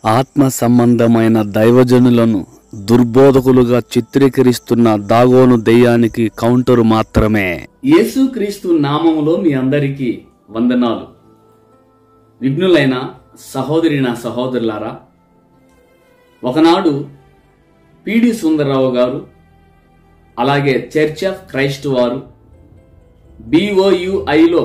ఆత్మ సంబంధమైన దైవజనులను దుర్బోధకులుగా చిత్రీకరిస్తున్న దాగోను దెయ్యానికి కౌంటరు మాత్రమే యేసుక్రీస్తు నామములో మీ అందరికీ వందనాలు విఘ్నులైన సహోదరి నా సహోదరులారా ఒకనాడు పిడి సుందరరావు గారు అలాగే చర్చ్ ఆఫ్ క్రైస్ట్ వారు బిఓయుఐలో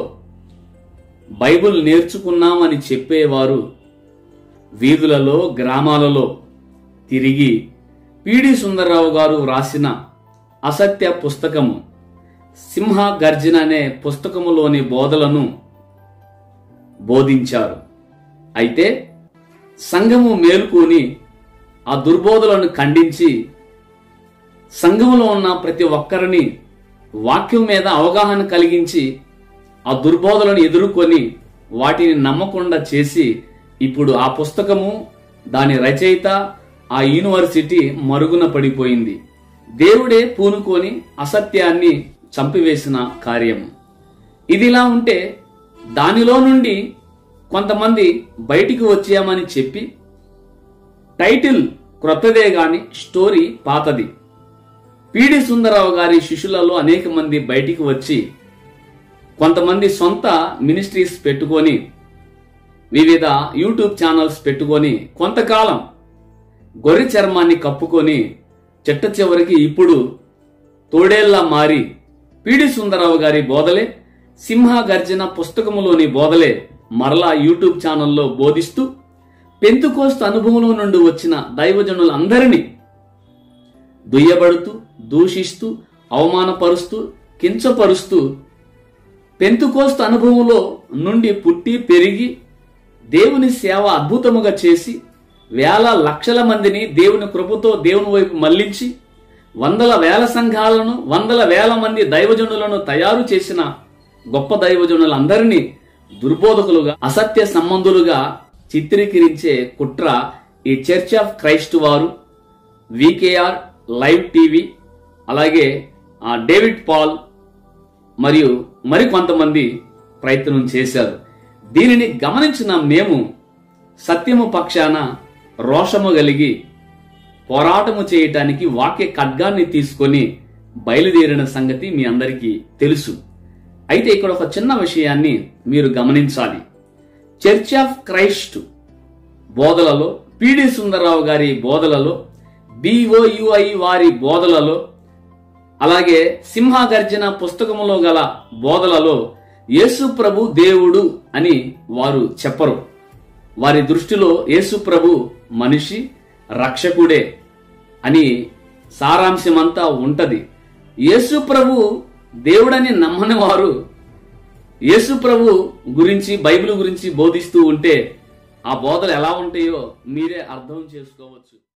బైబిల్ నేర్చుకున్నామని చెప్పేవారు వీధులలో గ్రామాలలో తిరిగి పిడి సుందరరావు గారు వ్రాసిన అసత్య పుస్తకము సింహ గర్జన అనే పుస్తకములోని బోధలను బోధించారు అయితే సంఘము మేలుకొని ఆ దుర్బోధలను ఖండించి సంఘములో ఉన్న ప్రతి ఒక్కరిని వాక్యం మీద అవగాహన కలిగించి ఆ దుర్బోధలను ఎదుర్కొని వాటిని నమ్మకుండా చేసి ఇప్పుడు ఆ పుస్తకము దాని రచయిత ఆ యూనివర్సిటీ మరుగున పడిపోయింది దేవుడే పూనుకొని అసత్యాన్ని చంపివేసిన కార్యం ఇదిలా ఉంటే దానిలో నుండి కొంతమంది బయటికి వచ్చామని చెప్పి టైటిల్ క్రొత్తదే గాని స్టోరీ పాతది పిడి సుందరరావు గారి శిష్యులలో అనేక మంది బయటికి వచ్చి కొంతమంది సొంత మినిస్ట్రీస్ పెట్టుకొని వివిధ యూట్యూబ్ ఛానల్స్ పెట్టుకొని కొంతకాలం గొర్రె చర్మాన్ని కప్పుకొని చెట్ట చివరికి ఇప్పుడు తోడేళ్లా మారి పిడి సుందరరావు గారి బోధలే సింహ గర్జన పుస్తకములోని బోధలే మరలా యూట్యూబ్ ఛానల్లో బోధిస్తూ పెంతుకోస్తు అనుభవంలో నుండి వచ్చిన దైవజనులందరినీ దుయ్యబడుతూ దూషిస్తూ అవమానపరుస్తూ కించపరుస్తూ పెంతుకోస్తు అనుభవంలో నుండి పుట్టి పెరిగి దేవుని సేవ అద్భుతముగా చేసి వేల లక్షల మందిని దేవుని కృపతో దేవుని వైపు మళ్లించి వందల వేల సంఘాలను వందల వేల మంది దైవజనులను తయారు చేసిన గొప్ప దైవజనులందరినీ దుర్బోధకులుగా అసత్య సంబంధులుగా చిత్రీకరించే కుట్ర ఈ చర్చ్ ఆఫ్ క్రైస్ట్ వారు వికేఆర్ లైవ్ టీవీ అలాగే ఆ డేవిడ్ పాల్ మరియు మరికొంతమంది ప్రయత్నం చేశారు దీనిని గమనించిన మేము సత్యము పక్షాన రోషము కలిగి పోరాటము చేయటానికి వాక్య ఖడ్గాన్ని తీసుకొని బయలుదేరిన సంగతి మీ అందరికీ తెలుసు అయితే ఇక్కడ ఒక చిన్న విషయాన్ని మీరు గమనించాలి చర్చ్ ఆఫ్ క్రైస్ట్ బోధలలో పిడి సుందరరావు గారి బోధలలో బిఓయుఐ వారి బోధలలో అలాగే సింహగర్జన పుస్తకములో గల బోధలలో యేసు ప్రభు దేవుడు అని వారు చెప్పరు వారి దృష్టిలో యేసు ప్రభు మనిషి రక్షకుడే అని సారాంశమంతా ఉంటది యేసు ప్రభు దేవుడని నమ్మని వారు యేసు ప్రభు గురించి బైబిల్ గురించి బోధిస్తూ ఉంటే ఆ బోధలు ఎలా ఉంటాయో మీరే అర్థం చేసుకోవచ్చు